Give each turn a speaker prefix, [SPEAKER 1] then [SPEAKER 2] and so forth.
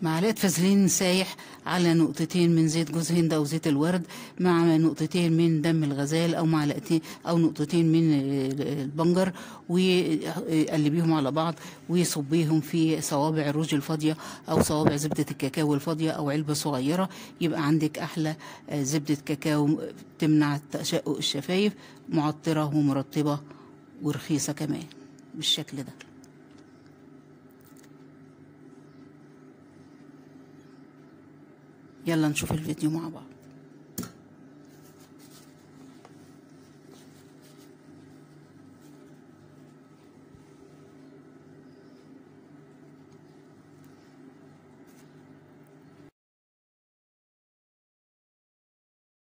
[SPEAKER 1] معلقه فازلين سايح على نقطتين من زيت جوز هند او زيت الورد مع نقطتين من دم الغزال او معلقتين او نقطتين من البنجر وقلبيهم على بعض وصبيهم في صوابع الروج الفاضيه او صوابع زبده الكاكاو الفاضيه او علبه صغيره يبقى عندك احلى آه، زبده كاكاو تمنع تشقق الشفايف معطره ومرطبه ورخيصه كمان بالشكل ده يلا نشوف الفيديو مع بعض